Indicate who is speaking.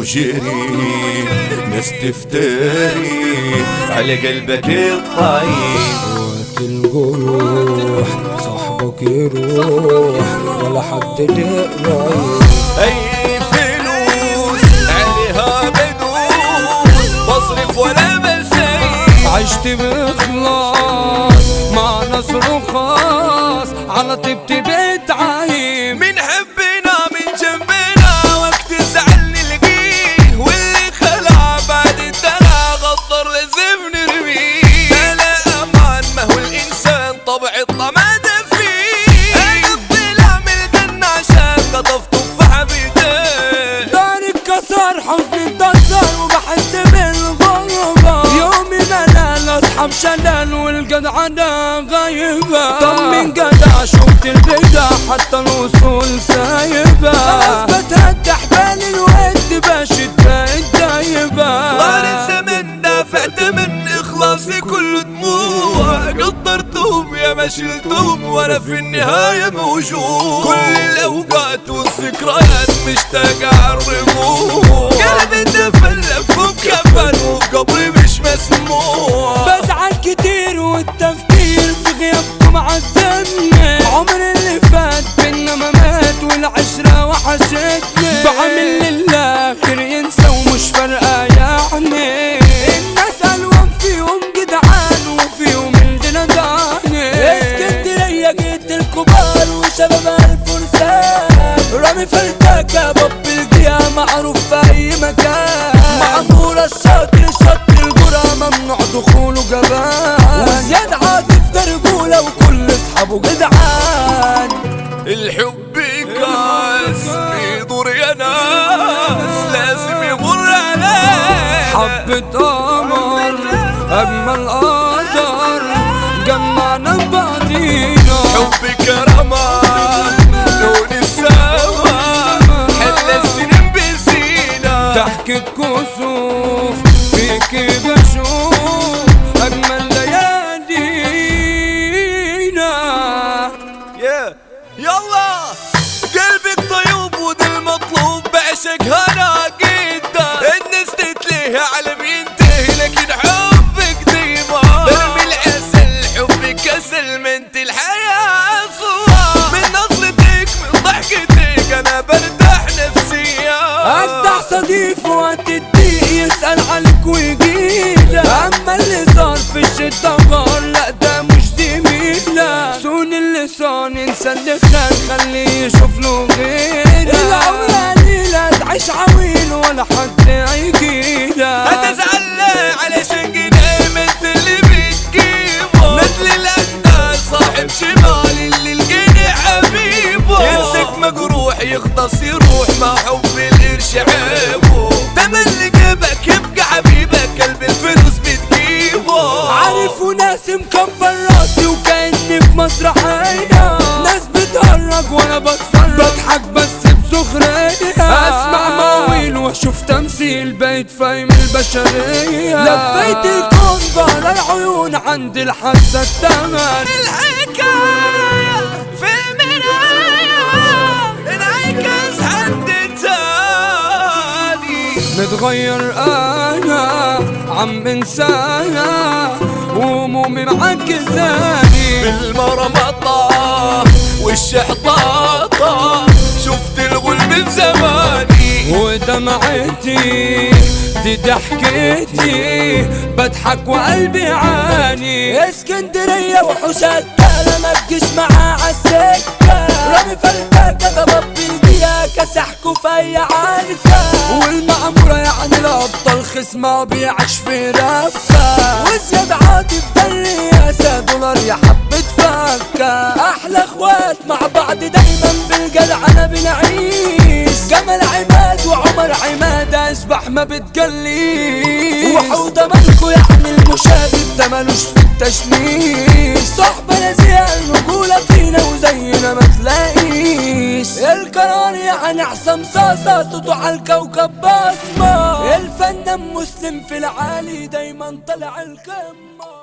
Speaker 1: وجري ناس تفتري على قلبك الطيب
Speaker 2: وقت الجروح صاحبك يروح ولا حد لقرايب
Speaker 1: اي فلوس عليها بدوس بصرف ولا بسيب
Speaker 2: عشت بإخلاص مع ناس رخاص على طيبتي بتعايب
Speaker 1: من حبنا من جنبنا وقت زعل نلقيه واللي خلع بعد الدلع غدر لازم نرميه لا لا امان ما هو الانسان طبع الطمع ده فيه انا الظلام الجنة عشان قطف تفاحة بيديه
Speaker 2: داري اتكسر حزني اتكسر وبحس بالغربة يومي ملل اصحاب شلل والجدعنة غايبة طمن جدع شفت البدع حتى الوصول سايبة خلاص بتهدى حبال الود باشد بقت دايبة
Speaker 1: طار الزمن دافعت من اخلاصي كل دموع قدرتهم يا ما شلتهم وانا في النهاية موجود كل الاوقات والذكريات مشتاق اعرفوه قلبي تفلف وكفن وقبري مش مسموع
Speaker 2: بزعل كتير والتفكير في غيابكم عذبني عمر اللي فات بينا ما مات والعشرة وحشتني بعمل للآخر ينسى ومش فارقة يعني الناس ألوان فيهم جدعان وفيهم الجلداني اسكندرية جيت الكبار وشباب الفرسان رامي فلتكة باب الجيا معروف في أي مكان معمورة الشاطر الشاطر الجرى ممنوع دخوله جبان وزياد عاطف ده رجولة وكل اصحابه جدعان
Speaker 1: الحب كاس بيدور يا ناس لازم يمر عليه
Speaker 2: حبة قمر أجمل قدر جمعنا ببعضينا
Speaker 1: حب كرامة لون السما حل السنين بزينة
Speaker 2: ضحكة كسوف فيكي بشوف أجمل ليالينا
Speaker 1: يا يلا قلبك طيوب وده المطلوب بعشق هنا جدا الناس تتلهي على بينتهي لكن حبك ديما ارمي العسل حبك كسل منت الحياة صواب من نظرتك من ضحكتك انا برتاح نفسيا
Speaker 2: أجدع صديق وقت الضيق يسأل عليك ويجيلك أما اللي صار في الشدة غار لا ده مش زميلك سون اللسان انسى اللي خان خليه يشوف له غيرك العمر قليلة تعيش عويل ولا حد هيجيلك
Speaker 1: هتزعل ليه علشان جنيه انت اللي بتجيبه مثل الاندال صاحب شمال اللي الجنيه حبيبه يمسك مجروح يختص يروح ما حب القرش عيبه دم اللي جيبك يبقى حبيبك قلب الفلوس بتجيبه
Speaker 2: عارف وناس مكبر راسي وكأني في مسرحية ناس بتهرج وانا بتفرج بضحك بس بسخرية اسمع مواويل واشوف تمثيل بقيت فاهم البشرية لفيت الكون بقرا العيون عند الحاسة التمن
Speaker 1: الحكاية في المراية انعكس حد تاني
Speaker 2: متغير انا عم انسانا وهمومي معجزاني
Speaker 1: بالمرمطة والشحطاطة شفت الغل من زماني
Speaker 2: ودمعتي دي ضحكتي بضحك وقلبي عاني اسكندرية وحوشات ما تجيش معاه عالسكة رامي فلتكة ضباب الجيا كسحكوا في اي عركة والمعمورة يعني الابطال خصمة بيعيش في رفة وزياد عاطف ده الرئاسة دولار يا حبة فكة احلى اخوات مع بعض دايما بالجدعنة بنعيش جمال عماد وعمر عماد اشبح ما بتجليش وحوضة مالكو يعني المشاهد ده ملوش في التشميش صحبة نزيهة الرجولة فينا وزينا ما تلاقيش القرار يعني حسام صاصة صوته على الكوكب بصمة الفنان مسلم في العالي دايما طلع القمة